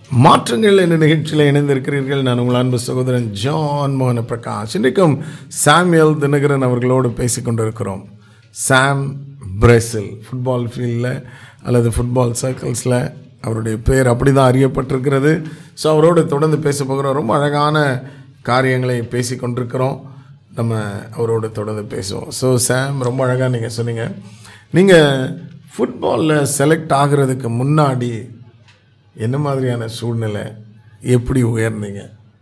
மாற்றங்கள் என்ற நிகழ்ச்சியில் இணைந்திருக்கிறீர்கள் நான் உங்கள் அன்பு சகோதரன் ஜான் மோகன பிரகாஷ் இன்றைக்கும் சாமுவேல் தினகரன் அவர்களோடு பேசிக் கொண்டிருக்கிறோம் சாம் பிரேசில் ஃபுட்பால் ஃபீல்டில் அல்லது ஃபுட்பால் சர்க்கிள்ஸில் அவருடைய பேர் அப்படி தான் அறியப்பட்டிருக்கிறது ஸோ அவரோடு தொடர்ந்து பேச போகிறோம் ரொம்ப அழகான காரியங்களை பேசி கொண்டிருக்கிறோம் நம்ம அவரோடு தொடர்ந்து பேசுவோம் ஸோ சாம் ரொம்ப அழகாக நீங்கள் சொன்னீங்க நீங்கள் ஃபுட்பாலில் செலக்ட் ஆகிறதுக்கு முன்னாடி என்ன மாதிரியான சூழ்நிலை எப்படி உயர்ந்தீங்க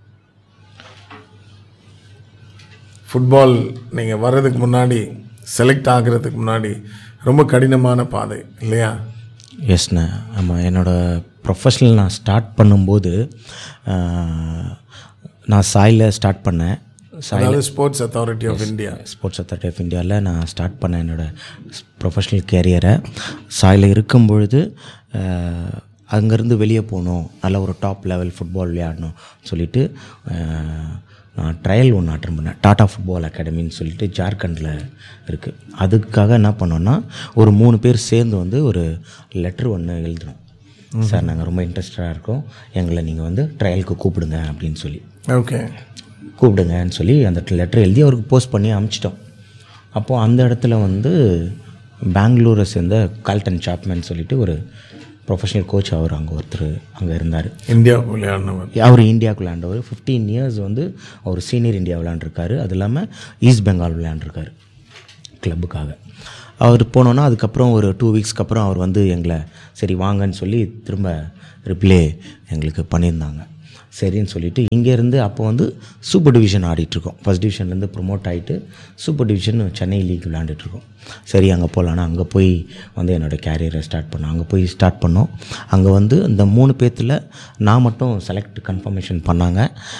ஃபுட்பால் நீங்கள் வர்றதுக்கு முன்னாடி செலக்ட் ஆகிறதுக்கு முன்னாடி ரொம்ப கடினமான பாதை இல்லையா எஸ்ண்ணே ஆமாம் என்னோடய ப்ரொஃபஷனல் நான் ஸ்டார்ட் பண்ணும்போது ஆஹ், நான் சாயில் ஸ்டார்ட் பண்ணேன் சாய் அதாவது Sports authority of India sports authority of இந்தியாவில் நான் ஸ்டார்ட் பண்ணேன் என்னோடய ப்ரொஃபஷ்னல் கேரியரை சாயில் இருக்கும் பொழுது ஆஹ், அங்கேருந்து வெளியே போகணும் நல்ல ஒரு டாப் லெவல் ஃபுட்பால் விளையாடணும் சொல்லிட்டு ஆஹ், நான் ட்ரையல் ஒன்று அட்டன் பண்ணேன் டாடா ஃபுட்பால் அகாடமின்னு சொல்லிட்டு ஜார்க்கண்டில் இருக்குது அதுக்காக என்ன பண்ணோன்னா ஒரு மூணு பேர் சேர்ந்து வந்து ஒரு லெட்ரு ஒன்று எழுதினோம் சார் நாங்கள் ரொம்ப இன்ட்ரெஸ்டடாக இருக்கோம் எங்களை நீங்கள் வந்து ட்ரையலுக்கு கூப்பிடுங்க அப்படின்னு சொல்லி ஓகே கூப்பிடுங்கன்னு சொல்லி அந்த லெட்டர் எழுதி அவருக்கு போஸ்ட் பண்ணி அனுப்பிச்சிட்டோம் அப்போது அந்த இடத்துல வந்து பெங்களூரை சேர்ந்த கால்டன் சாப்மேன் சொல்லிட்டு ஒரு ப்ரொஃபஷனல் கோச் அவர் அங்கே ஒருத்தர் அங்கே இருந்தார் இந்தியா விளையாடினவர் அவர் இந்தியாவுக்கு விளையாண்டவர் ஃபிஃப்டீன் இயர்ஸ் வந்து அவர் சீனியர் இந்தியா விளையாண்டுருக்காரு அது இல்லாமல் ஈஸ்ட் பெங்கால் விளையாண்டுருக்காரு கிளப்புக்காக அவர் போனோன்னா அதுக்கப்புறம் ஒரு டூ வீக்ஸ்க்கு அப்புறம் அவர் வந்து எங்களை சரி வாங்கன்னு சொல்லி திரும்ப ரிப்ளே எங்களுக்கு பண்ணியிருந்தாங்க சரின்னு சொல்லிட்டு இங்கேருந்து அப்போ வந்து சூப்பர் டிவிஷன் ஆடிட்டுருக்கோம் ஃபஸ்ட் டிவிஷன்லேருந்து ப்ரொமோட் ஆகிட்டு சூப்பர் டிவிஷன் சென்னை லீக் விளையாண்டுட்ருக்கோம் சரி அங்கே போகலான்னா அங்கே போய் வந்து என்னோடய கேரியரை ஸ்டார்ட் பண்ணோம் அங்கே போய் ஸ்டார்ட் பண்ணோம் அங்கே வந்து இந்த மூணு பேர்த்தில் நான் மட்டும் செலக்ட் கன்ஃபர்மேஷன் பண்ணாங்க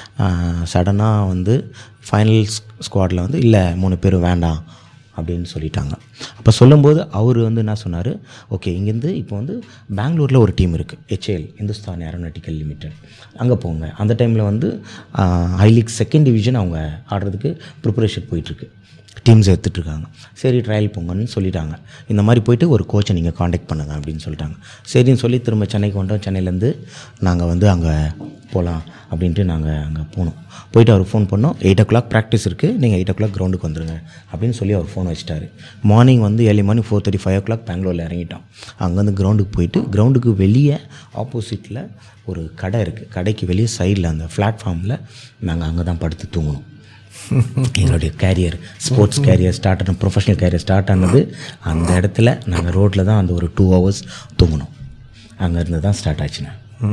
சடனாக வந்து ஃபைனல் ஸ்குவாடில் வந்து இல்லை மூணு பேரும் வேண்டாம் அப்படின்னு சொல்லிட்டாங்க அப்போ சொல்லும்போது அவர் வந்து என்ன சொன்னார் ஓகே இங்கேருந்து இப்போ வந்து பெங்களூரில் ஒரு டீம் இருக்குது ஹெச்ஏஎல் இந்துஸ்தான் ஏரோநாட்டிக்கல் லிமிடெட் அங்கே போங்க அந்த டைமில் வந்து ஹை லீக் செகண்ட் டிவிஷன் அவங்க ஆடுறதுக்கு ப்ரிப்பரேஷன் போயிட்டுருக்கு டீம்ஸ் எடுத்துகிட்ருக்காங்க சரி ட்ரையல் போங்கன்னு சொல்லிட்டாங்க இந்த மாதிரி போயிட்டு ஒரு கோச்சை நீங்கள் காண்டாக்ட் பண்ணுங்க அப்படின்னு சொல்லிட்டாங்க சரின்னு சொல்லி திரும்ப சென்னைக்கு வந்தோம் சென்னையிலேருந்து நாங்கள் வந்து அங்கே போகலாம் அப்படின்ட்டு நாங்கள் அங்கே போனோம் போயிட்டு அவர் ஃபோன் பண்ணோம் எயிட் ஓ கிளாக் ப்ராக்டிஸ் இருக்குது நீங்கள் எயிட் ஓ கிளாக் கிரவுண்டுக்கு வந்துருங்க அப்படின்னு சொல்லி அவர் ஃபோன் வச்சிட்டாரு மார்னிங் வந்து early morning four thirty five o'clock பெங்களூரில் இறங்கிட்டோம் அங்கேருந்து கிரவுண்டுக்கு போயிட்டு கிரவுண்டுக்கு வெளியே ஆப்போசிட்டில் ஒரு கடை இருக்குது கடைக்கு வெளியே சைடில் அந்த பிளாட்ஃபார்மில் நாங்கள் அங்கே தான் படுத்து தூங்கணும் எங்களுடைய கேரியர் ஸ்போர்ட்ஸ் கேரியர் ஸ்டார்ட் ஆன ப்ரொஃபஷனல் கேரியர் ஸ்டார்ட் ஆனது அந்த இடத்துல நாங்கள் ரோட்டில் தான் அந்த ஒரு டூ ஹவர்ஸ் தூங்கணும் அங்கேருந்து தான் ஸ்டார்ட் ஆச்சுண்ணே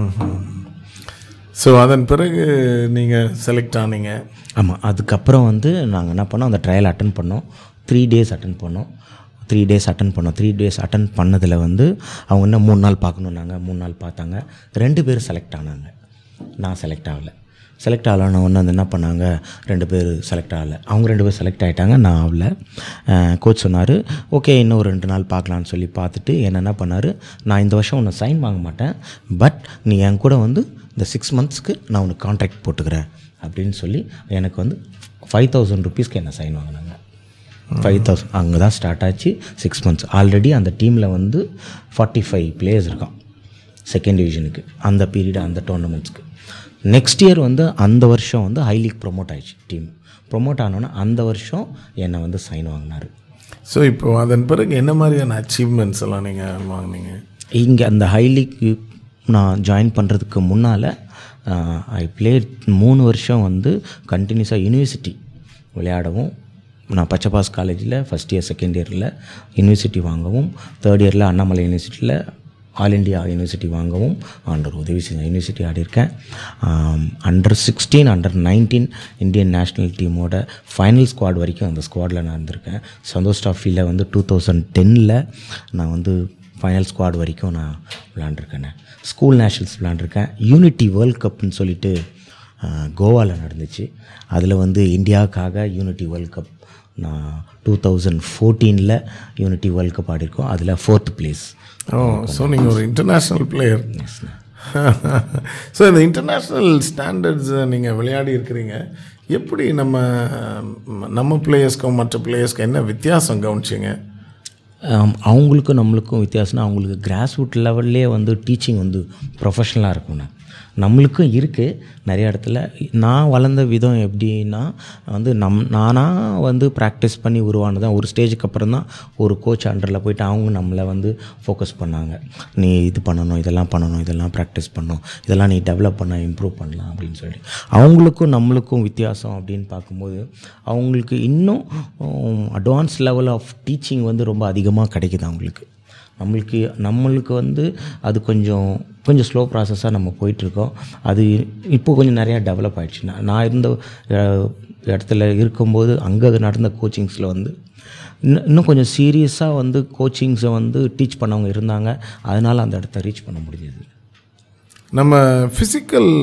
ஸோ அதன் பிறகு நீங்கள் செலக்ட் ஆனீங்க ஆமாம் அதுக்கப்புறம் வந்து நாங்கள் என்ன பண்ணோம் அந்த ட்ரையல் அட்டன் பண்ணோம் த்ரீ டேஸ் அட்டன் பண்ணோம் த்ரீ டேஸ் அட்டன் பண்ணோம் த்ரீ டேஸ் அட்டன் பண்ணதில் வந்து அவங்க இன்னும் மூணு நாள் பார்க்கணுன்னாங்க மூணு நாள் பார்த்தாங்க ரெண்டு பேர் செலக்ட் ஆனாங்க நான் செலக்ட் ஆகலை செலக்ட் ஆகலான ஒன்று வந்து என்ன பண்ணாங்க ரெண்டு பேர் செலக்ட் ஆகலை அவங்க ரெண்டு பேர் செலக்ட் ஆகிட்டாங்க நான் ஆகல கோச் சொன்னார் ஓகே இன்னும் ஒரு ரெண்டு நாள் பார்க்கலான்னு சொல்லி பார்த்துட்டு என்ன என்ன பண்ணார் நான் இந்த வருஷம் உன்னை சைன் வாங்க மாட்டேன் பட் நீ என் கூட வந்து இந்த சிக்ஸ் மந்த்ஸ்க்கு நான் உனக்கு கான்ட்ராக்ட் போட்டுக்கிறேன் அப்படின்னு சொல்லி எனக்கு வந்து ஃபைவ் தௌசண்ட் ருபீஸ்க்கு என்ன சைன் வாங்கினாங்க ஃபைவ் தௌசண்ட் அங்கே தான் ஸ்டார்ட் ஆச்சு சிக்ஸ் மந்த்ஸ் ஆல்ரெடி அந்த டீமில் வந்து ஃபார்ட்டி ஃபைவ் பிளேயர்ஸ் இருக்கான் செகண்ட் டிவிஷனுக்கு அந்த பீரியட் அந்த டோர்னமெண்ட்ஸ்க்கு நெக்ஸ்ட் இயர் வந்து அந்த வருஷம் வந்து ஹை லீக் ப்ரொமோட் ஆயிடுச்சு டீம் ப்ரொமோட் ஆனோன்னா அந்த வருஷம் என்னை வந்து சைன் வாங்கினார் ஸோ இப்போ அதன் பிறகு என்ன மாதிரியான அச்சீவ்மெண்ட்ஸ் எல்லாம் நீங்கள் வாங்குனீங்க இங்கே அந்த ஹை லீக் நான் ஜாயின் பண்ணுறதுக்கு முன்னால் ஐ பிளே மூணு வருஷம் வந்து கண்டினியூஸாக யூனிவர்சிட்டி விளையாடவும் நான் பச்சைபாஸ் காலேஜில் ஃபஸ்ட் இயர் செகண்ட் இயரில் யூனிவர்சிட்டி வாங்கவும் தேர்ட் இயரில் அண்ணாமலை யூனிவர்சிட்டியில் ஆல் இண்டியா யூனிவர்சிட்டி வாங்கவும் ஆண்டர் உதவி செஞ்ச யூனிவர்சிட்டி ஆடியிருக்கேன் under sixteen under nineteen Indian national டீமோட ஃபைனல் ஸ்குவாட் வரைக்கும் அந்த ஸ்குவாடில் நான் இருந்திருக்கேன் சந்தோஷ் ட்ராஃபியில் வந்து டூ தௌசண்ட் டென்னில் நான் வந்து ஃபைனல் ஸ்குவாட் வரைக்கும் நான் விளாண்டுருக்கேன் ஸ்கூல் நேஷனல்ஸ் விளாண்டுருக்கேன் யூனிட்டி வேர்ல்ட் கப்னு சொல்லிட்டு கோவாவில் நடந்துச்சு அதில் வந்து இந்தியாவுக்காக யூனிட்டி வேர்ல்ட் கப் நான் டூ தௌசண்ட் ஃபோர்டீனில் யூனிட்டி வேர்ல்ட் கப் ஆடிருக்கோம் அதில் ஃபோர்த் பிளேஸ் ஓ ஸோ நீங்கள் ஒரு இன்டர்நேஷ்னல் பிளேயர் ஸோ இந்த இன்டர்நேஷ்னல் ஸ்டாண்டர்ட்ஸ் நீங்கள் விளையாடி இருக்கிறீங்க எப்படி நம்ம நம்ம பிளேயர்ஸ்க்கும் மற்ற பிளேயர்ஸ்க்கும் என்ன வித்தியாசம் கவனிச்சிங்க ஆம், அவங்களுக்கும் நம்மளுக்கும் வித்தியாசம்னா அவங்களுக்கு கிராஸ் ரூட் லெவல்லே வந்து டீச்சிங் வந்து ப்ரொஃபஷ்னலாக இருக்கும்ண்ணே நம்மளுக்கும் இருக்குது நிறைய இடத்துல நான் வளர்ந்த விதம் எப்படின்னா வந்து நம் நானாக வந்து ப்ராக்டிஸ் பண்ணி உருவானதான் ஒரு ஸ்டேஜுக்கு அப்புறம் தான் ஒரு கோச் அண்டரில் போயிட்டு அவங்க நம்மளை வந்து ஃபோக்கஸ் பண்ணாங்க நீ இது பண்ணணும் இதெல்லாம் பண்ணணும் இதெல்லாம் ப்ராக்டிஸ் பண்ணணும் இதெல்லாம் நீ டெவலப் பண்ண இம்ப்ரூவ் பண்ணலாம் அப்படின்னு சொல்லி அவங்களுக்கும் நம்மளுக்கும் வித்தியாசம் அப்படின்னு பார்க்கும்போது அவங்களுக்கு இன்னும் அட்வான்ஸ் லெவல் ஆஃப் டீச்சிங் வந்து ரொம்ப அதிகமாக கிடைக்குது அவங்களுக்கு நம்மளுக்கு நம்மளுக்கு வந்து அது கொஞ்சம் கொஞ்சம் ஸ்லோ ப்ராசஸாக நம்ம போயிட்டுருக்கோம் அது இப்போ கொஞ்சம் நிறையா டெவலப் ஆயிடுச்சு நான் நான் இருந்த அஹ், இடத்துல இருக்கும்போது அங்கே நடந்த கோச்சிங்ஸில் வந்து இன்னும் இன்னும் கொஞ்சம் சீரியஸாக வந்து கோச்சிங்ஸை வந்து டீச் பண்ணவங்க இருந்தாங்க அதனால் அந்த இடத்த ரீச் பண்ண முடிஞ்சது நம்ம ஃபிசிக்கல்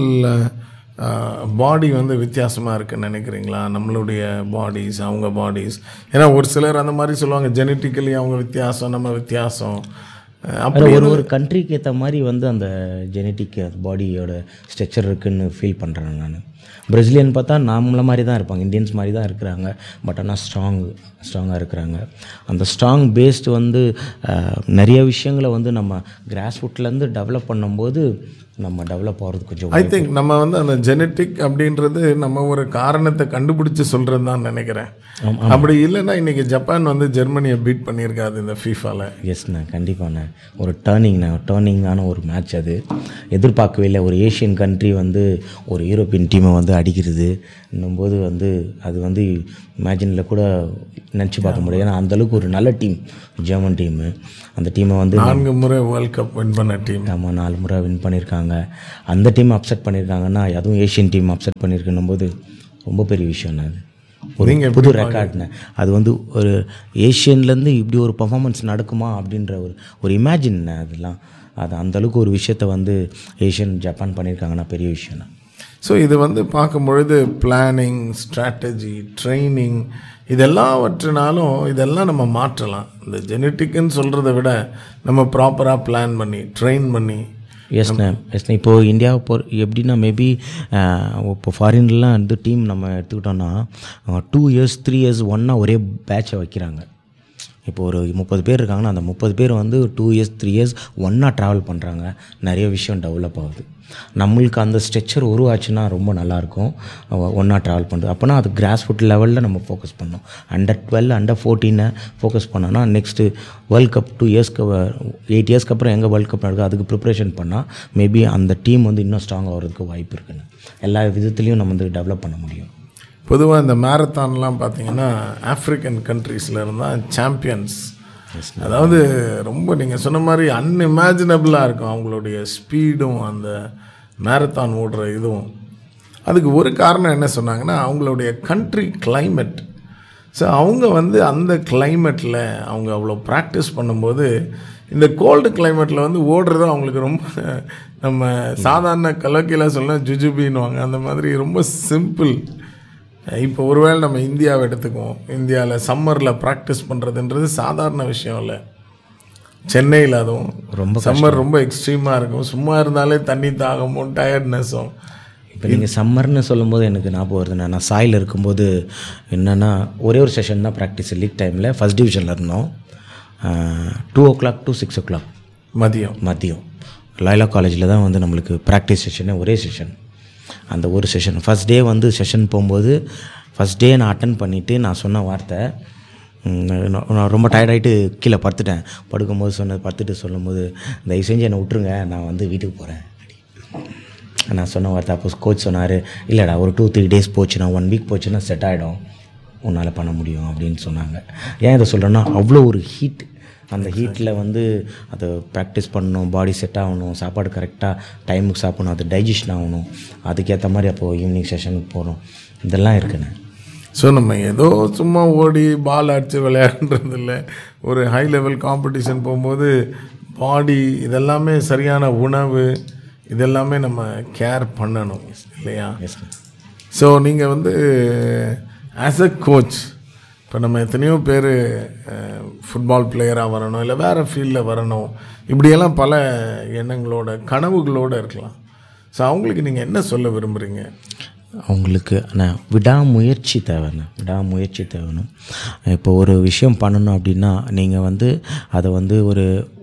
பாடி வந்து வித்தியாசமாக இருக்குன்னு நினைக்கிறீங்களா நம்மளுடைய பாடிஸ் அவங்க பாடிஸ் ஏன்னா ஒரு சிலர் அந்த மாதிரி சொல்லுவாங்க ஜெனட்டிக்கலி அவங்க வித்தியாசம் நம்ம வித்தியாசம் அஹ் அப்படி ஒரு ஒரு கண்ட்ரிக்கு ஏற்ற மாதிரி வந்து அந்த ஜெனட்டிக் பாடியோட ஸ்ட்ரக்சர் இருக்குன்னு ஃபீல் பண்ணுறேன் நான் பிரசிலியன் பார்த்தா நம்மள மாதிரி தான் இருப்பாங்க இந்தியன்ஸ் மாதிரி தான் இருக்கிறாங்க பட் ஆனால் ஸ்ட்ராங் ஸ்ட்ராங்காக இருக்கிறாங்க அந்த ஸ்ட்ராங் பேஸ்டு வந்து அஹ், நிறைய விஷயங்களை வந்து நம்ம கிராஸ் ரூட்லேருந்து டெவலப் பண்ணும்போது நம்ம டெவலப் ஆகிறது கொஞ்சம் ஐ திங்க் நம்ம வந்து அந்த ஜெனட்டிக் அப்படின்றது நம்ம ஒரு காரணத்தை கண்டுபிடிச்சு சொல்கிறது தான் நினைக்கிறேன் அப்படி இல்லைன்னா இன்னைக்கு ஜப்பான் வந்து ஜெர்மனியை பீட் பண்ணியிருக்காது இந்த ஃபீஃபால எஸ்ண்ணே கண்டிப்பாண்ணே ஒரு டேர்னிங்ண்ணே டேர்னிங்கான ஒரு மேட்ச் அது எதிர்பார்க்கவே இல்லை ஒரு ஏஷியன் கண்ட்ரி வந்து ஒரு யூரோப்பியன் டீமை வந்து அடிக்கிறது போது வந்து அது வந்து இமேஜினில் கூட நினச்சி பார்க்க முடியாது ஏன்னா அந்தளவுக்கு ஒரு நல்ல டீம் ஜெர்மன் டீமு அந்த டீமை வந்து நான்கு முறை வேர்ல்ட் கப் வின் பண்ண டீம் ஆமாம் நாலு முறை வின் பண்ணியிருக்காங்க அந்த டீம் அப்செட் பண்ணியிருக்காங்கன்னா அதுவும் ஏஷியன் டீம் அப்செட் பண்ணியிருக்கணும் போது ரொம்ப பெரிய விஷயம்ண்ணே அது ஒரு நீங்க புது ரெக்கார்ட்னு அது வந்து ஒரு ஏஷியன்லேருந்து இப்படி ஒரு பர்ஃபார்மன்ஸ் நடக்குமா அப்படின்ற ஒரு ஒரு இமேஜின் அதெல்லாம் அது அந்தளவுக்கு ஒரு விஷயத்த வந்து ஏஷியன் ஜப்பான் பண்ணியிருக்காங்கன்னா பெரிய விஷயம் தான் ஸோ இது வந்து பார்க்கும் பொழுது பிளானிங் ஸ்ட்ராட்டஜி ட்ரைனிங் இதெல்லாவற்றினாலும் இதெல்லாம் நம்ம மாற்றலாம் இந்த ஜெனட்டிக்னு சொல்கிறத விட நம்ம ப்ராப்பராக பிளான் பண்ணி ட்ரெயின் பண்ணி எஸ்ண்ணே எஸ்ண்ணே இப்போது இந்தியாவை பொறு எப்படின்னா மேபி இப்போ ஃபாரின்லாம் வந்து டீம் நம்ம எடுத்துக்கிட்டோன்னா டூ இயர்ஸ் த்ரீ இயர்ஸ் ஒன்றா ஒரே பேட்சை வைக்கிறாங்க இப்போ ஒரு முப்பது பேர் இருக்காங்கன்னா அந்த முப்பது பேர் வந்து டூ இயர்ஸ் த்ரீ இயர்ஸ் ஒன்றா ட்ராவல் பண்ணுறாங்க நிறைய விஷயம் டெவலப் ஆகுது நம்மளுக்கு அந்த ஸ்ட்ரக்சர் உருவாச்சுன்னா ரொம்ப நல்லாயிருக்கும் ஒன்றா ட்ராவல் பண்ணுறது அப்போனா அது கிராஸ் ஃபுட் லெவலில் நம்ம ஃபோக்கஸ் பண்ணோம் அண்டர் டுவெல் அண்டர் ஃபோர்டீனை ஃபோக்கஸ் பண்ணோன்னா நெக்ஸ்ட்டு வேர்ல்ட் கப் டூ இயர்ஸ்க்கு எயிட் இயர்ஸ்க்கு அப்புறம் எங்கே வேர்ல்ட் கப் நடக்குது அதுக்கு ப்ரிப்ரேஷன் பண்ணால் மேபி அந்த டீம் வந்து இன்னும் ஸ்ட்ராங் ஆகிறதுக்கு வாய்ப்பு இருக்குன்னு எல்லா விதத்துலேயும் நம்ம வந்து டெவலப் பண்ண முடியும் பொதுவாக இந்த மேரத்தான்லாம் பார்த்தீங்கன்னா ஆஃப்ரிக்கன் கண்ட்ரீஸில் இருந்தால் சாம்பியன்ஸ் அதாவது ரொம்ப நீங்கள் சொன்ன மாதிரி அன்இமேஜினபிளாக இருக்கும் அவங்களுடைய ஸ்பீடும் அந்த மேரத்தான் ஓடுற இதுவும் அதுக்கு ஒரு காரணம் என்ன சொன்னாங்கன்னா அவங்களுடைய கண்ட்ரி climate ஸோ அவங்க வந்து அந்த கிளைமேட்டில் அவங்க அவ்வளோ ப்ராக்டிஸ் பண்ணும்போது இந்த கோல்டு கிளைமேட்டில் வந்து ஓடுறது அவங்களுக்கு ரொம்ப நம்ம சாதாரண கலோக்கியில் சொல்ல ஜுஜுபின்னுவாங்க அந்த மாதிரி ரொம்ப சிம்பிள் இப்போ ஒருவேளை நம்ம இந்தியாவை எடுத்துக்குவோம் இந்தியாவில் சம்மரில் ப்ராக்டிஸ் பண்ணுறதுன்றது சாதாரண விஷயம் இல்லை சென்னையில் அதுவும் ரொம்ப சம்மர் ரொம்ப எக்ஸ்ட்ரீமாக இருக்கும் சும்மா இருந்தாலே தண்ணி தாகமும் டயர்ட்னஸும் இப்போ நீங்கள் சம்மர்னு சொல்லும்போது எனக்கு ஞாபகம் வருதுண்ணா நான் சாயில் இருக்கும்போது என்னென்னா ஒரே ஒரு செஷன் தான் ப்ராக்டிஸ் லீக் டைமில் ஃபஸ்ட் டிவிஷனில் இருந்தோம் two o'clock to six o'clock மதியம் மதியம் லாய்லா காலேஜில் தான் வந்து நம்மளுக்கு ப்ராக்டிஸ் செஷனே ஒரே செஷன் அந்த ஒரு செஷன் ஃபஸ்ட் டே வந்து செஷன் போகும்போது ஃபஸ்ட் டே நான் அட்டன் பண்ணிவிட்டு நான் சொன்ன வார்த்தை ம், நான் நான் ரொம்ப டயர்டாயிட்டு கீழே படுத்துட்டேன் படுக்கும்போது சொன்னது படுத்துட்டு சொல்லும்போது தயவு செஞ்சு என்னை விட்டுருங்க நான் வந்து வீட்டுக்கு போகிறேன் நான் சொன்ன வார்த்தை அப்போ கோச் சொன்னார் இல்லைடா ஒரு டூ த்ரீ டேஸ் போச்சுன்னா ஒன் வீக் போச்சுன்னா செட் ஆகிடும் உன்னால் பண்ண முடியும் அப்படின்னு சொன்னாங்க ஏன் இதை சொல்கிறேன்னா அவ்வளோ ஒரு ஹீட் அந்த ஹீட்டில் வந்து அதை ப்ராக்டிஸ் பண்ணணும் பாடி செட் ஆகணும் சாப்பாடு கரெக்டாக டைமுக்கு சாப்பிடணும் அது டைஜஷன் ஆகணும் அதுக்கேற்ற மாதிரி அப்போது ஈவினிங் செஷனுக்கு போகிறோம் இதெல்லாம் இருக்குண்ணே ஸோ நம்ம ஏதோ சும்மா ஓடி பால் அடித்து விளையாடுறது இல்லை ஒரு ஹை லெவல் காம்படிஷன் போகும்போது பாடி இதெல்லாமே சரியான உணவு இதெல்லாமே நம்ம கேர் பண்ணணும் இல்லையா எஸ் ஸோ நீங்கள் வந்து ஆஸ் அ கோச் இப்போ நம்ம எத்தனையோ பேர் ஃபுட்பால் பிளேயராக வரணும் இல்லை வேறு ஃபீல்டில் வரணும் இப்படியெல்லாம் பல எண்ணங்களோட கனவுகளோடு இருக்கலாம் ஸோ அவங்களுக்கு நீங்கள் என்ன சொல்ல விரும்புகிறீங்க அவங்களுக்கு அண்ணா விடாமுயற்சி தேவைண்ணா விடாமுயற்சி தேவைணும் இப்போ ஒரு விஷயம் பண்ணணும் அப்படின்னா நீங்கள் வந்து அதை வந்து ஒரு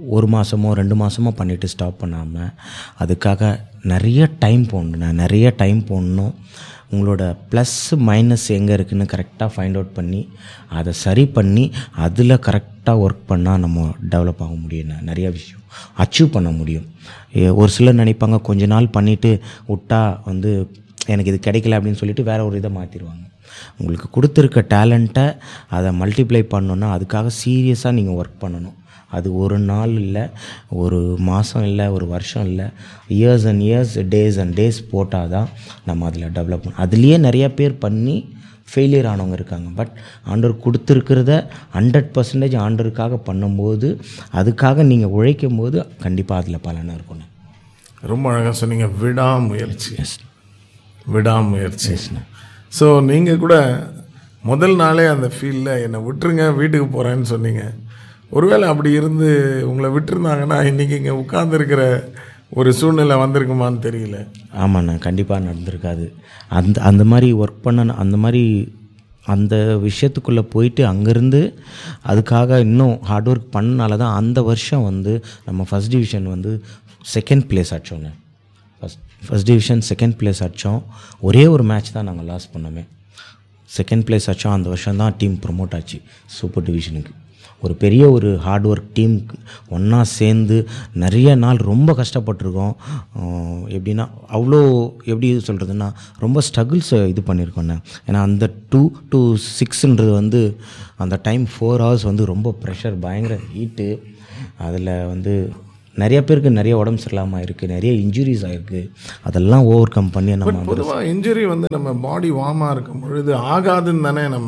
ஒரு மாதமோ ரெண்டு மாதமோ பண்ணிவிட்டு ஸ்டாப் பண்ணாமல் அதுக்காக நிறைய டைம் போடணும் நிறைய டைம் போடணும் உங்களோட ப்ளஸ் மைனஸ் எங்கே இருக்குன்னு கரெக்டாக ஃபைண்ட் அவுட் பண்ணி அதை சரி பண்ணி அதில் கரெக்டாக ஒர்க் பண்ணால் நம்ம டெவலப் ஆக முடியும் ந- நிறைய விஷயம் அச்சீவ் பண்ண முடியும் ஏ- ஒரு சிலர் நினைப்பாங்க கொஞ்ச நாள் பண்ணிவிட்டு விட்டா வந்து எனக்கு இது கிடைக்கல அப்படின்னு சொல்லிட்டு வேற ஒரு இதை மாற்றிடுவாங்க உங்களுக்கு கொடுத்துருக்க டேலண்ட்டை அதை மல்டிப்ளை பண்ணணுன்னா அதுக்காக சீரியஸாக நீங்கள் ஒர்க் பண்ணணும் அது ஒரு நாள் இல்லை ஒரு மாதம் இல்லை ஒரு வருஷம் இல்லை years and years days and days போட்டால் தான் நம்ம அதில் டெவலப் பண்ணணும் அதுலேயே நிறைய பேர் பண்ணி ஃபெயிலியர் ஆனவங்க இருக்காங்க பட் ஆண்டவர் கொடுத்துருக்கிறத ஹண்ட்ரட் பர்சன்டேஜ் ஆண்டருக்காக பண்ணும்போது அதுக்காக நீங்கள் உழைக்கும் போது கண்டிப்பாக அதில் பலனாக இருக்கணும் ரொம்ப அழகாக சொன்னீங்க விடாமுயற்சி எஸ் விடாமுயற்சி ஸோ நீங்கள் கூட முதல் நாளே அந்த ஃபீல்டில் என்னை விட்டுருங்க வீட்டுக்கு போகிறேன்னு சொன்னீங்க ஒருவேளை அப்படி இருந்து உங்களை விட்டுருந்தாங்கன்னா இன்றைக்கி இங்கே உட்கார்ந்துருக்கிற ஒரு சூழ்நிலை வந்திருக்குமான்னு தெரியல ஆமாண்ணா கண்டிப்பாக நடந்திருக்காது அந்த அந்த மாதிரி ஒர்க் பண்ண அந்த மாதிரி அந்த விஷயத்துக்குள்ளே போயிட்டு அங்கேருந்து அதுக்காக இன்னும் ஹார்ட் ஒர்க் பண்ணனால தான் அந்த வருஷம் வந்து நம்ம ஃபஸ்ட் டிவிஷன் வந்து செகண்ட் பிளேஸ் அடிச்சோங்க first first division second place அடித்தோம் ஒரே ஒரு மேட்ச் தான் நாங்கள் லாஸ் பண்ணோமே செகண்ட் பிளேஸ் ஆச்சோம் அந்த வருஷம் தான் டீம் ப்ரொமோட் ஆச்சு சூப்பர் டிவிஷனுக்கு ஒரு பெரிய ஒரு ஹார்ட் ஒர்க் டீம் ஒன்றா சேர்ந்து நிறைய நாள் ரொம்ப கஷ்டப்பட்டிருக்கோம் ஆஹ் எப்படின்னா அவ்வளோ எப்படி சொல்கிறதுன்னா ரொம்ப ஸ்ட்ரகிள்ஸ் இது பண்ணியிருக்கோண்ணே ஏன்னா அந்த டூ டு சிக்ஸ்ன்றது வந்து அந்த டைம் ஃபோர் ஹவர்ஸ் வந்து ரொம்ப ப்ரெஷர் பயங்கர ஹீட்டு அதில் வந்து நிறைய பேருக்கு நிறைய உடம்பு சரியில்லாமல் இருக்குது நிறைய இன்ஜுரிஸ் ஆகிருக்கு அதெல்லாம் ஓவர் கம் பண்ணி நம்ம பொதுவாக இன்ஜுரி வந்து நம்ம பாடி வார்மாக இருக்கும் பொழுது ஆகாதுன்னு தானே நம்ம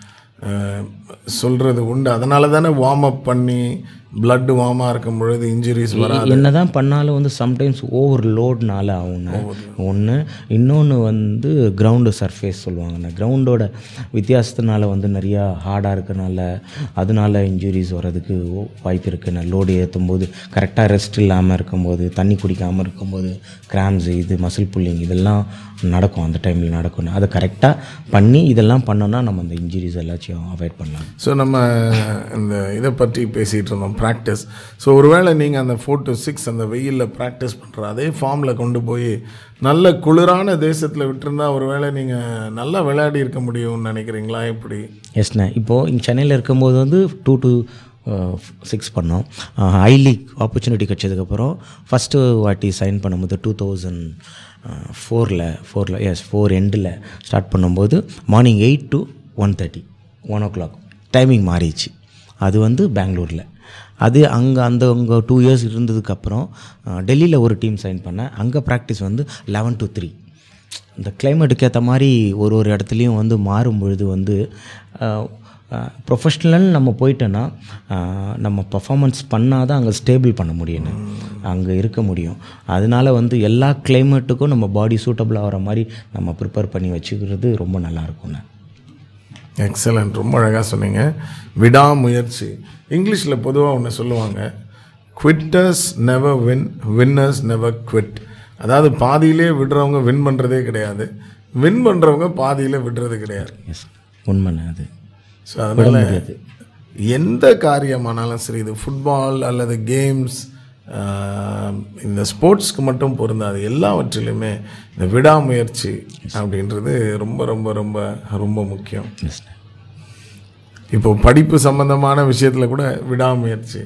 சொல்கிறது உண்டு அதனால தானே வார்ம் அப் பண்ணி blood வார்மாக இருக்கும் பொழுது இன்ஜுரிஸ் வராது என்ன தான் பண்ணாலும் வந்து சம்டைம்ஸ் ஓவர் லோட்னால ஆகுங்க ஒன்று இன்னொன்று வந்து கிரவுண்டு சர்ஃபேஸ் சொல்லுவாங்கண்ணே கிரவுண்டோட வித்தியாசத்தினால வந்து நிறையா ஹார்டாக இருக்கனால அதனால இன்ஜுரிஸ் வர்றதுக்கு வாய்ப்பு இருக்குண்ணே லோடு ஏற்றும் போது கரெக்டாக ரெஸ்ட் இல்லாமல் இருக்கும்போது தண்ணி குடிக்காமல் இருக்கும்போது கிராம்ஸ் இது மசில் புல்லிங் இதெல்லாம் நடக்கும் அந்த டைமில் நடக்கும் அதை கரெக்டாக பண்ணி இதெல்லாம் பண்ணோன்னா நம்ம அந்த இன்ஜுரிஸ் எல்லாத்தையும் அவாய்ட் பண்ணலாம் ஸோ நம்ம இந்த இதை பற்றி பேசிகிட்டு இருந்தோம் ப்ராக்டிஸ் ஸோ ஒருவேளை நீங்கள் அந்த ஃபோர் டு சிக்ஸ் அந்த வெயிலில் ப்ராக்டிஸ் பண்ணுற அதே ஃபார்மில் கொண்டு போய் நல்ல குளிரான தேசத்தில் விட்டுருந்தா ஒருவேளை நீங்கள் நல்லா விளையாடி இருக்க முடியும்னு நினைக்கிறீங்களா எப்படி எஸ்ண்ணே இப்போது இங்கே சென்னையில் இருக்கும்போது வந்து டூ டு சிக்ஸ் பண்ணோம் ஐ லீக் ஆப்பர்ச்சுனிட்டி கிடச்சதுக்கப்புறம் ஃபஸ்ட்டு வாட்டி சைன் பண்ணும்போது டூ தௌசண்ட் ஃபோரில் ஃபோரில் எஸ் ஃபோர் எண்டில் ஸ்டார்ட் பண்ணும்போது morning eight to one thirty one o'clock timing மாறிடுச்சு அது வந்து பெங்களூரில் அது அங்கே அந்த அங்கே டூ இயர்ஸ் இருந்ததுக்கப்புறம் டெல்லியில் ஒரு டீம் சைன் பண்ணேன் அங்கே ப்ராக்டிஸ் வந்து லெவன் டு த்ரீ இந்த கிளைமேட்டுக்கு ஏற்ற மாதிரி ஒரு ஒரு இடத்துலையும் வந்து மாறும் பொழுது வந்து ப்ரொஃபஷ்னல் நம்ம போயிட்டோன்னா ஆஹ், நம்ம பர்ஃபாமன்ஸ் பண்ணால் தான் அங்கே ஸ்டேபிள் பண்ண முடியும் அங்கே இருக்க முடியும் அதனால வந்து எல்லா கிளைமேட்டுக்கும் நம்ம பாடி சூட்டபிள் ஆகிற மாதிரி நம்ம ப்ரிப்பேர் பண்ணி வச்சுக்கிறது ரொம்ப நல்லா இருக்கும்ண்ணே எக்ஸலண்ட் ரொம்ப அழகாக சொன்னீங்க விடாமுயற்சி இங்கிலீஷில் பொதுவாக ஒன்று சொல்லுவாங்க quitters never win winners never quit அதாவது பாதியிலே விடுறவங்க வின் பண்ணுறதே கிடையாது வின் பண்ணுறவங்க பாதியிலே விடுறது கிடையாது எஸ் உண்மைண்ணே அது ஸோ அதனால் எந்த காரியமானாலும் சரி இது ஃபுட்பால் அல்லது கேம்ஸ் இந்த ஸ்போர்ட்ஸ்க்கு மட்டும் பொருந்தாது எல்லாவற்றிலுமே இந்த விடாமுயற்சி அப்படின்றது ரொம்ப ரொம்ப ரொம்ப ரொம்ப முக்கியம் எஸ் இப்போ படிப்பு சம்பந்தமான விஷயத்தில் கூட விடாமுயற்சி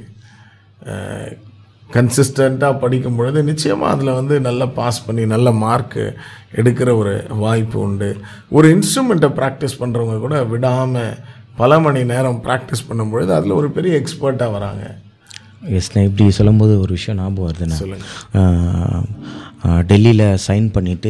கன்சிஸ்டண்ட்டாக படிக்கும் பொழுது நிச்சயமாக அதில் வந்து நல்லா பாஸ் பண்ணி நல்ல மார்க்கு எடுக்கிற ஒரு வாய்ப்பு உண்டு ஒரு இன்ஸ்ட்ருமெண்ட்டை ப்ராக்டிஸ் பண்ணுறவங்க கூட விடாமல் பல மணி நேரம் ப்ராக்டிஸ் பண்ணும் பொழுது அதில் ஒரு பெரிய எக்ஸ்பர்ட்டாக வராங்க எஸ்ண்ணே இப்படி சொல்லும்போது ஒரு விஷயம் ஞாபகம் வருதுண்ணே டெல்லியில் சைன் பண்ணிவிட்டு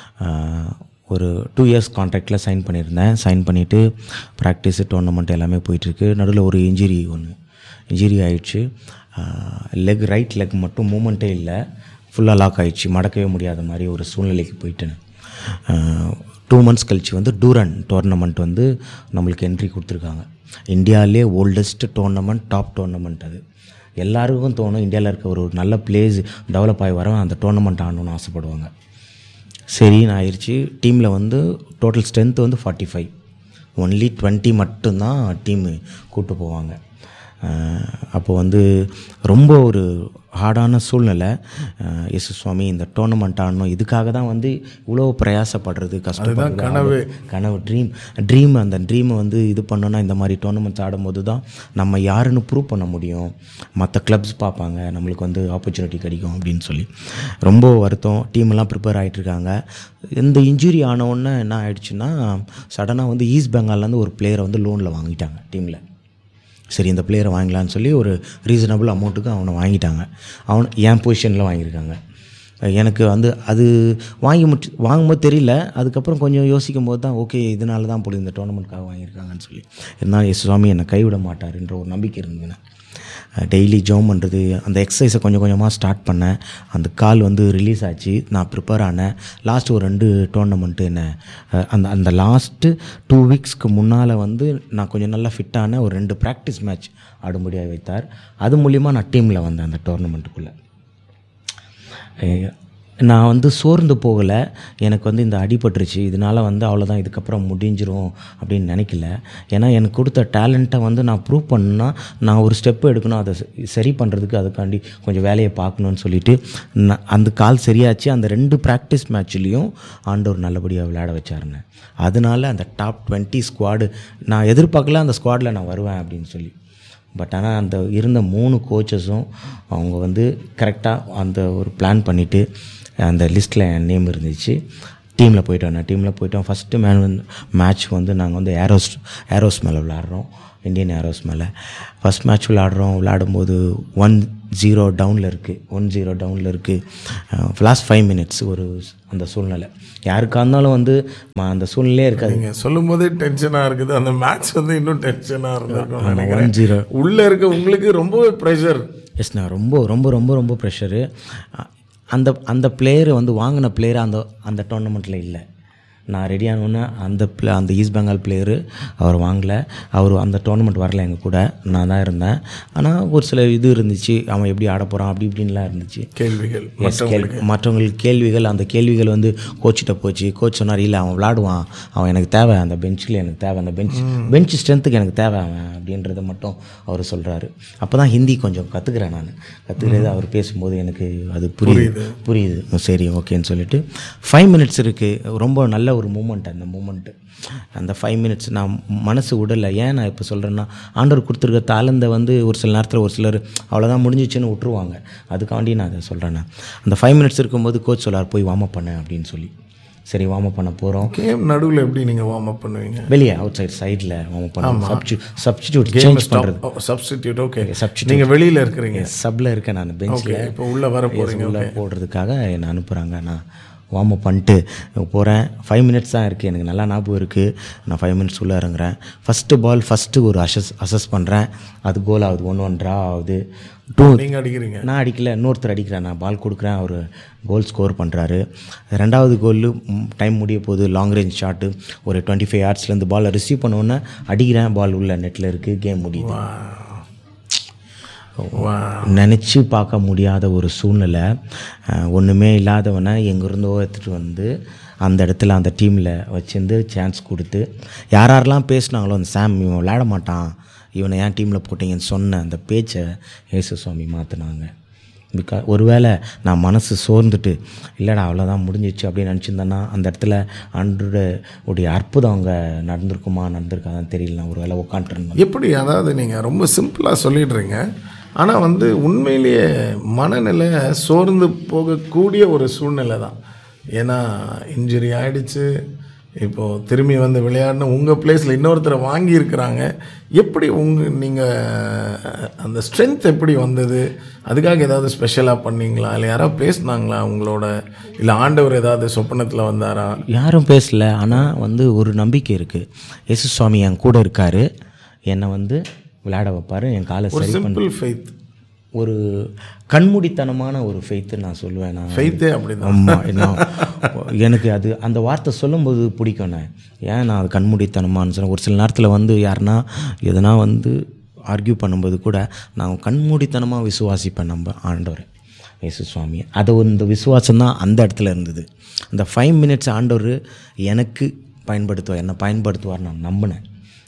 ஒரு டூ இயர்ஸ் கான்ட்ராக்டில் சைன் பண்ணியிருந்தேன் சைன் பண்ணிவிட்டு ப்ராக்டிஸு டோர்னமெண்ட் எல்லாமே போயிட்டுருக்கு நடுவில் ஒரு இன்ஜுரி ஒன்று இன்ஜுரி ஆயிடுச்சு லெக் ரைட் லெக் மட்டும் மூமெண்ட்டே இல்லை ஃபுல்லாக லாக் ஆயிடுச்சு மடக்கவே முடியாத மாதிரி ஒரு சூழ்நிலைக்கு போயிட்டேன் டூ மந்த்ஸ் கழிச்சு வந்து டூரன் டோர்னமெண்ட் வந்து நம்மளுக்கு என்ட்ரி கொடுத்துருக்காங்க இந்தியாவிலே ஓல்டஸ்ட் டோர்னமெண்ட் டாப் டோர்னமெண்ட் அது எல்லாருக்கும் தோணும் இந்தியாவில் இருக்க ஒரு நல்ல பிளேஸ் டெவலப் ஆகி வரவன் அந்த டோர்னமெண்ட் ஆடணும்னு ஆசைப்படுவாங்க சரின்னு ஆயிடுச்சு டீமில் வந்து டோட்டல் ஸ்ட்ரென்த் வந்து ஃபார்ட்டி ஃபைவ் ஒன்லி டுவெண்ட்டி மட்டும்தான் டீமு கூப்பிட்டு போவாங்க அப்போ வந்து ரொம்ப ஒரு ஹார்டான சூழ்நிலை அஹ், இயேசு சுவாமி இந்த டோர்னமெண்ட் ஆடணும் இதுக்காக தான் வந்து இவ்வளோ பிரயாசப்படுறது கஷ்டப்படுறது கனவு. கனவு ட்ரீம் ட்ரீம் அந்த ட்ரீமை வந்து இது பண்ணோன்னா இந்த மாதிரி டோர்னமெண்ட்ஸ் ஆடும்போது தான் நம்ம யாருன்னு ப்ரூவ் பண்ண முடியும் மற்ற கிளப்ஸ் பார்ப்பாங்க நம்மளுக்கு வந்து ஆப்பர்ச்சுனிட்டி கிடைக்கும் அப்படின்னு சொல்லி ரொம்ப வருத்தம் டீமெல்லாம் ப்ரிப்பேர் ஆகிட்டு இருக்காங்க இந்த இன்ஜுரி ஆன உடனே என்ன ஆயிடுச்சுன்னா சடனாக வந்து ஈஸ்ட் பெங்கால்லேருந்து ஒரு பிளேயரை வந்து லோனில் வாங்கிட்டாங்க டீமில் சரி இந்த பிளேயரை வாங்கலான்னு சொல்லி ஒரு ரீசனபிள் அமௌண்ட்டுக்கு அவனை வாங்கிட்டாங்க அவன் என் பொசிஷனில் வாங்கியிருக்காங்க எனக்கு வந்து அது வாங்கி முடி வாங்கும்போது தெரியல அதுக்கப்புறம் கொஞ்சம் யோசிக்கும் போது தான் ஓகே இதனால தான் போல இந்த டோர்னமெண்ட்காக வாங்கியிருக்காங்கன்னு சொல்லி இருந்தாலும் எஸ் சுவாமி என்னை கைவிட மாட்டாருன்ற ஒரு நம்பிக்கை இருந்ததுண்ணே டெய்லி ஜோம் பண்ணுறது அந்த எக்ஸசைஸை கொஞ்சம் கொஞ்சமாக ஸ்டார்ட் பண்ணேன் அந்த கால் வந்து ரிலீஸ் ஆச்சு நான் ப்ரிப்பேர் ஆனேன் லாஸ்ட் ஒரு ரெண்டு டோர்னமெண்ட்டு என்ன அஹ், அந்த அந்த லாஸ்ட்டு டூ வீக்ஸ்க்கு முன்னால் வந்து நான் கொஞ்சம் நல்லா ஃபிட்டான ஒரு ரெண்டு ப்ராக்டிஸ் மேட்ச் ஆடும்படியாக வைத்தார் அது மூலிமா நான் டீமில் வந்தேன் அந்த டோர்னமெண்ட்டுக்குள்ளே நான் வந்து சோர்ந்து போகலை எனக்கு வந்து இந்த அடிபட்டுருச்சு இதனால் வந்து அவ்வளோதான் இதுக்கப்புறம் முடிஞ்சிரும் அப்படின்னு நினைக்கல ஏன்னா எனக்கு கொடுத்த டேலண்ட்டை வந்து நான் ப்ரூவ் பண்ணா நான் ஒரு ஸ்டெப் எடுக்கணும் அதை ச- சரி பண்ணுறதுக்கு அதுக்காண்டி கொஞ்சம் வேலையை பார்க்கணுன்னு சொல்லிட்டு நான் அந்த கால் சரியாச்சு அந்த ரெண்டு ப்ராக்டிஸ் மேட்ச்லேயும் ஆண்டவர் நல்லபடியாக விளையாட வச்சாருன்னு அதனால அந்த டாப் டுவெண்ட்டி ஸ்குவாடு நான் எதிர்பார்க்கல அந்த ஸ்குவாடில் நான் வருவேன் அப்படின்னு சொல்லி பட் ஆனால் அந்த இருந்த மூணு கோச்சஸும் அவங்க வந்து கரெக்டாக அந்த ஒரு பிளான் பண்ணிவிட்டு அந்த லிஸ்ட்டில் என் நேம் இருந்துச்சு டீமில் போயிட்டோம் நான் டீமில் போயிட்டோம் ஃபஸ்ட்டு மேன் வந்து மேட்ச் வந்து நாங்கள் வந்து ஏரோஸ் ஏரோஸ் மேலே விளாட்றோம் இந்தியன் ஏரோஸ் மேலே ஃபஸ்ட் மேட்ச் விளாட்றோம் விளையாடும்போது ஒன் ஜீரோ டவுனில் இருக்குது ஒன் ஜீரோ டவுனில் இருக்குது லாஸ்ட் ஃபைவ் மினிட்ஸ் ஒரு அந்த சூழ்நிலை யாருக்கா இருந்தாலும் வந்து ம- அந்த சூழ்நிலையே இருக்காது நீங்க சொல்லும் போதே டென்ஷனா இருக்குது அந்த மேட்ச் வந்து இன்னும் டென்ஷனா இருந்திருக்கும் நினைக்கிறேன் ஒன் ஜீரோ உள்ள இருக்க உங்களுக்கு ரொம்பவே ப்ரெஷர் எஸ் நான் ரொம்ப ரொம்ப ரொம்ப ரொம்ப ப்ரெஷரு அந்த அந்த பிளேயர் வந்து வாங்கின பிளேயர் அந்த அந்த டோர்னமெண்ட்டில் இல்லை நான் ரெடி ஆனோன்னே அந்த பிளே அந்த ஈஸ்ட் பெங்கால் பிளேயரு அவர் வாங்கல அவர் அந்த டோர்னமெண்ட் வரல எங்கள் கூட நான் தான் இருந்தேன் ஆனால் ஒரு சில இது இருந்துச்சு அவன் எப்படி ஆட போகிறான் அப்படி இப்படின்லாம் இருந்துச்சு கேள்விகள் Yes, கேள்வி மற்றவங்களுக்கு கேள்விகள் அந்த கேள்விகள் வந்து கோச்சிட்ட போச்சு கோச் சொன்னார் இல்லை அவன் விளாடுவான் அவன் எனக்கு தேவை அந்த பெஞ்சில் எனக்கு தேவை அந்த பெஞ்ச் பெஞ்ச் ஸ்ட்ரென்த்துக்கு எனக்கு தேவை அவன் அப்படின்றத மட்டும் அவர் சொல்கிறாரு அப்போ தான் ஹிந்தி கொஞ்சம் கற்றுக்கிறேன் நான் கற்றுக்கிறது அவர் பேசும்போது எனக்கு அது புரியுது புரியுது சரி ஓகேன்னு சொல்லிட்டு ஃபைவ் மினிட்ஸ் இருக்குது ரொம்ப நல்ல ஒரு மூமெண்ட் அந்த மூமெண்ட்டு அந்த ஃபைவ் மினிட்ஸ் நான் மனசு விடலை ஏன் நான் இப்போ சொல்கிறேன்னா ஆண்டவர் கொடுத்துருக்க தாளந்தை வந்து ஒரு சில நேரத்தில் ஒரு சிலர் அவ்வளோதான் முடிஞ்சிச்சுன்னு விட்டுருவாங்க அதுக்காண்டி நான் அதை சொல்கிறேன் நான் அந்த ஃபைவ் மினிட்ஸ் இருக்கும்போது கோச் சொல்லார் போய் வார்ம் அப் பண்ண அப்படின்னு சொல்லி சரி வார்ம் அப் பண்ண போகிறோம் கேம் நடுவில் எப்படி நீங்க வார்ம் அப் பண்ணுவீங்க வெளியே அவுட் சைட் சைடில் வார்ம் அப் பண்ண சப்ஸ்டி சப்ஸ்டிடியூட் சேஞ்ச் பண்ணுறது சப்ஸ்டிடியூட் ஓகே substitute. நீங்க வெளியில இருக்கிறீங்க சப்பில் இருக்கேன் நான் பெஞ்சில் ஓகே இப்போ உள்ள வர போறீங்க உள்ள போடுறதுக்காக என்னை அனுப்புகிறாங்க நான் வார்ம் அப் பண்ணிட்டு போகிறேன் ஃபைவ் மினிட்ஸ் தான் இருக்குது எனக்கு நல்லா ஞாபகம் இருக்குது நான் ஃபைவ் மினிட்ஸ் உள்ளே இறங்குறேன் ஃபஸ்ட்டு பால் ஃபஸ்ட்டு ஒரு அசஸ் அசஸ் பண்ணுறேன் அது கோல் ஆகுது ஒன் ஒன் ட்ரா ஆகுது டூ நீங்க அடிக்கிறீங்க நான் அடிக்கல இன்னொருத்தர் அடிக்கிறேன் நான் பால் கொடுக்குறேன் அவர் கோல் ஸ்கோர் பண்ணுறாரு ரெண்டாவது கோல் டைம் முடிய போகுது லாங் ரேஞ்ச் ஷாட்டு ஒரு டுவெண்ட்டி ஃபைவ் யார்ட்ஸ்லேருந்து பாலை ரிசீவ் பண்ணோன்னே அடிக்கிறேன் பால் உள்ள நெட்டில் இருக்குது கேம் முடியுது வா நினச்சி பார்க்க முடியாத ஒரு சூழ்நிலை அஹ், ஒன்றுமே இல்லாதவனை எங்கேருந்தோ எடுத்துகிட்டு வந்து அந்த இடத்துல அந்த டீமில் வச்சிருந்து சான்ஸ் கொடுத்து யார் யாரெல்லாம் பேசுனாங்களோ அந்த சாம் இவன் விளையாட மாட்டான் இவனை ஏன் டீமில் போட்டீங்கன்னு சொன்ன அந்த பேச்சை இயேசு சுவாமி மாற்றினாங்க பிகா ஒருவேளை நான் மனசு சோர்ந்துட்டு இல்லைடா அவ்வளோதான் முடிஞ்சிச்சு அப்படின்னு நினச்சிருந்தேன்னா அந்த இடத்துல அன்றோட உடைய அற்புதம் அங்கே நடந்திருக்குமா நடந்திருக்காதான் தெரியல நான் ஒரு வேளை உட்காந்துருந்தேன் எப்படி அதாவது நீங்கள் ரொம்ப சிம்பிளாக சொல்லிடுறீங்க ஆனால் வந்து உண்மையிலேயே மனநிலை சோர்ந்து போகக்கூடிய ஒரு சூழ்நிலை தான் ஏன்னா இன்ஜுரி ஆயிடுச்சு இப்போது திரும்பி வந்து விளையாடணும் உங்கள் பிளேஸில் இன்னொருத்தரை வாங்கியிருக்கிறாங்க எப்படி உங்கள் நீங்கள் அந்த ஸ்ட்ரென்த் எப்படி வந்தது அதுக்காக ஏதாவது ஸ்பெஷலாக பண்ணீங்களா இல்லை யாராவது பேசுனாங்களா உங்களோட இல்லை ஆண்டவர் ஏதாவது சொப்பனத்தில் வந்தாரா யாரும் பேசல ஆனால் வந்து ஒரு நம்பிக்கை இருக்குது இயேசு சுவாமி என் கூட இருக்கார் என்னை வந்து விளையாட வைப்பார் என் காலை ஒரு சரி சிம்பிள் ஃபெய்த் ஒரு கண்மூடித்தனமான ஒரு ஃபெய்த்து நான் சொல்லுவேன் நான் ஃபெய்த்தே அப்படிதான் ஆமாம் நான் எனக்கு அது அந்த வார்த்தை சொல்லும்போது பிடிக்கும் நான் ஏன் நான் அது கண்மூடித்தனமான்னு சொன்னேன் ஒரு சில நேரத்தில் வந்து யாருன்னா எதனா வந்து ஆர்கியூ பண்ணும்போது கூட நான் கண்மூடித்தனமாக விசுவாசிப்பேன் நம்ம ஆண்டவர் இயேசு சுவாமி அது ஒரு இந்த விசுவாசம் தான் அந்த இடத்துல இருந்தது அந்த ஃபைவ் மினிட்ஸ் ஆண்டவர் எனக்கு பயன்படுத்துவார் என்னை பயன்படுத்துவார் நான் நம்பினேன்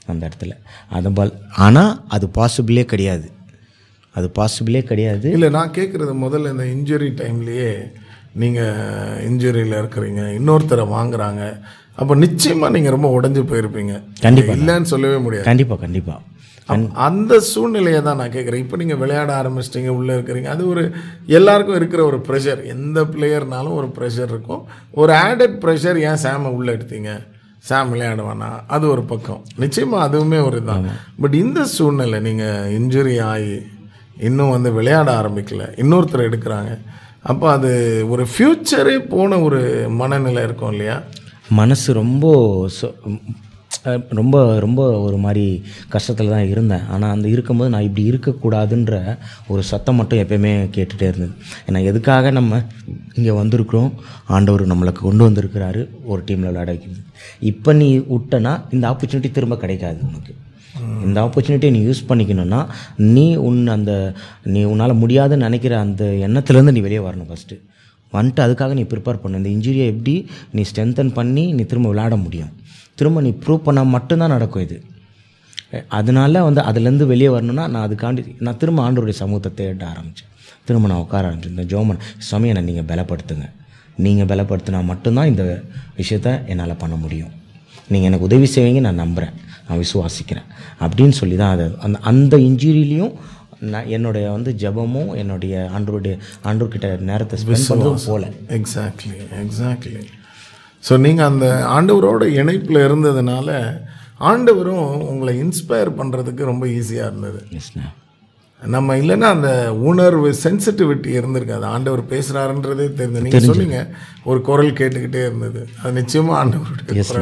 அந்த இடத்துல அந்த பால் ஆனால் அது பாசிபிளே கிடையாது அது பாசிபிளே கிடையாது இல்லை நான் கேட்குறது முதல்ல இந்த இன்ஜுரி டைம்லேயே நீங்கள் இன்ஜுரியில் இருக்கிறீங்க இன்னொருத்தரை வாங்குறாங்க அப்போ நிச்சயமாக நீங்கள் ரொம்ப உடஞ்சி போயிருப்பீங்க கண்டிப்பா. இல்லைன்னு சொல்லவே முடியாது கண்டிப்பாக கண்டிப்பாக அப்- அந்த சூழ்நிலையை தான் நான் கேட்குறேன் இப்போ நீங்கள் விளையாட ஆரம்பிச்சிட்டீங்க உள்ளே இருக்கிறீங்க அது ஒரு எல்லாருக்கும் இருக்கிற ஒரு ப்ரெஷர் எந்த பிளேயர்னாலும் ஒரு ப்ரெஷர் இருக்கும் ஒரு ஆடட் ப்ரெஷர் ஏன் சாமை உள்ளே எடுத்தீங்க சாம் விளையாடுவானா அது ஒரு பக்கம் நிச்சயமாக அதுவுமே ஒரு தான் பட் இந்த சூழ்நிலை நீங்கள் இன்ஜுரி ஆகி இன்னும் வந்து விளையாட ஆரம்பிக்கல இன்னொருத்தர் எடுக்கிறாங்க அப்போ அது ஒரு ஃப்யூச்சரே போன ஒரு மனநிலை இருக்கும் இல்லையா மனசு ரொம்ப சொ- அஹ் ரொம்ப ரொம்ப ஒரு மாதிரி கஷ்டத்தில் தான் இருந்தேன் ஆனால் அந்த இருக்கும்போது நான் இப்படி இருக்கக்கூடாதுன்ற ஒரு சத்தம் மட்டும் எப்பயுமே கேட்டுகிட்டே இருந்தது ஏன்னா எதுக்காக நம்ம இங்கே வந்திருக்கிறோம் ஆண்டவர் நம்மளை கொண்டு வந்திருக்கிறாரு ஒரு டீமில் விளையாட வைக்கிறது இப்போ நீ விட்டனா இந்த ஆப்பர்ச்சுனிட்டி திரும்ப கிடைக்காது உனக்கு இந்த ஆப்பர்ச்சுனிட்டியை நீ யூஸ் பண்ணிக்கணும்னா நீ உன் அந்த நீ உன்னால் முடியாதுன்னு நினைக்கிற அந்த எண்ணத்துலேருந்து நீ வெளியே வரணும் ஃபஸ்ட்டு வந்துட்டு அதுக்காக நீ ப்ரிப்பேர் பண்ணு இந்த இன்ஜுரியை எப்படி நீ ஸ்ட்ரென்தன் பண்ணி நீ திரும்ப விளையாட முடியும் திரும்ப நீ ப்ரூவ் பண்ணால் மட்டும்தான் நடக்கும் இது அஹ் அதனால வந்து அதுலேருந்து வெளியே வரணும்னா நான் அதுக்காண்டி நான் திரும்ப ஆண்டவருடைய சமூகத்தை தேட ஆரம்பித்தேன் திரும்ப நான் உட்கார ஆரம்பிச்சேன் இந்த ஜோமன் சுவாமி என்னை நீங்கள் பலப்படுத்துங்க நீங்கள் பலப்படுத்தினா மட்டும்தான் இந்த விஷயத்த என்னால் பண்ண முடியும் நீங்கள் எனக்கு உதவி செய்வீங்க நான் நம்புகிறேன் நான் விசுவாசிக்கிறேன் அப்படின்னு சொல்லி தான் அதை அந்த அந்த இன்ஜுரியிலையும் நான் என்னுடைய வந்து ஜெபமும் என்னுடைய ஆண்டவருடைய ஆண்டவர்கிட்ட நேரத்தை ஸ்பெண்ட் பண்ணதும் போல எக்ஸாக்ட்லி எக்ஸாக்ட்லி ஸோ நீங்கள் அந்த ஆண்டவரோட இணைப்பில் இருந்ததுனால ஆண்டவரும் உங்களை இன்ஸ்பயர் பண்ணுறதுக்கு ரொம்ப ஈஸியாக இருந்தது எஸ்ண்ணா நம்ம இல்லைன்னா அந்த உணர்வு சென்சிட்டிவிட்டி இருந்திருக்காது ஆண்டவர் பேசுகிறாருன்றதே தெரிஞ்சு நீங்கள் சொன்னீங்க ஒரு குரல் கேட்டுக்கிட்டே இருந்தது அது நிச்சயமாக ஆண்டவருடைய குரல்